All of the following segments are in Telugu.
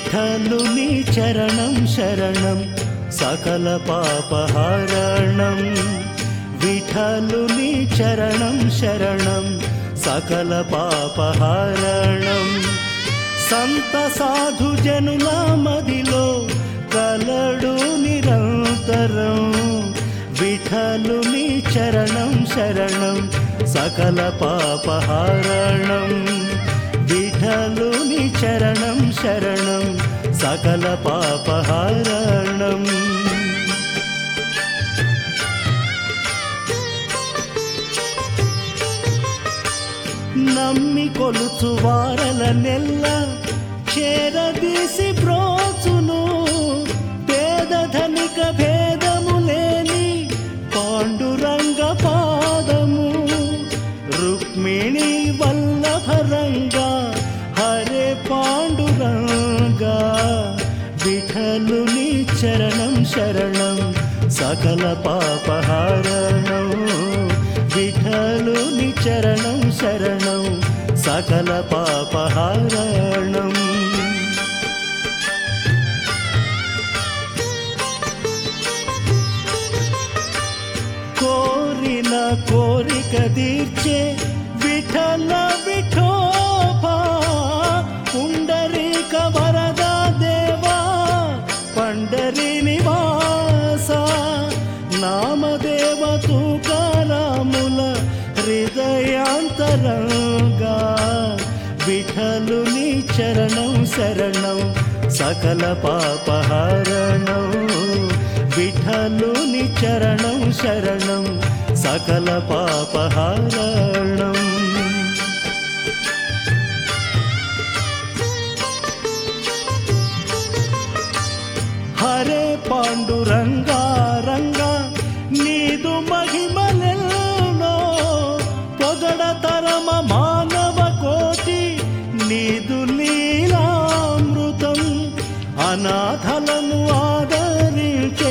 విఠలుని చరణం శరణం సకల పాపహారణం విఠలుని చరణం శరణం సకల పాపహారణం సంత సాధు జనుల మదిలో కలడు నిరంతరం విఠలుని చరణం శరణం సకల పాపహారణం విఠలుని చరణం శరణం సకల పాపహారణం నమ్మి కొలుచు వారల నెల్ల చేరదీసి బ్రోచును పేద ధనిక భేదము లేని పాండురంగ పాదము రుక్మిణి వల్లభరంగా హరే పాండురంగా విఠలుని చరణం శరణం సకల పాపహారణం విఠలుని చరణం శరణం సకల పాపహారణం కోరిన కోరిక తీర్చే విఠల విఠోబా పుండరీక వరదా దేవా పండరి నివాస నామదేవ తుకారాముల హృదయాంతరంగా విఠలుని చరణం శరణం సకల పాపహారణం విఠలుని చరణం శరణం సకల పాపహారణం హరే పాండురంగా రంగా నీదు మహిమలెల్నో పొగడ తరమ మానవ కోటి నీదు లీలామృతం అనాథలను ఆదరించే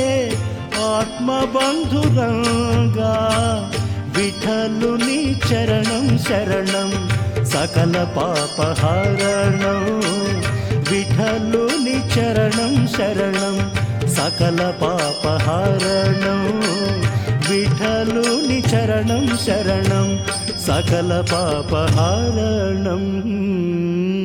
ఆత్మబంధురంగా విఠలుని చరణం శరణం సకల పాపహారణం విఠలుని చరణం శరణం సకల పాపహారణం విఠలుని చరణం శరణం సకల పాపహారణం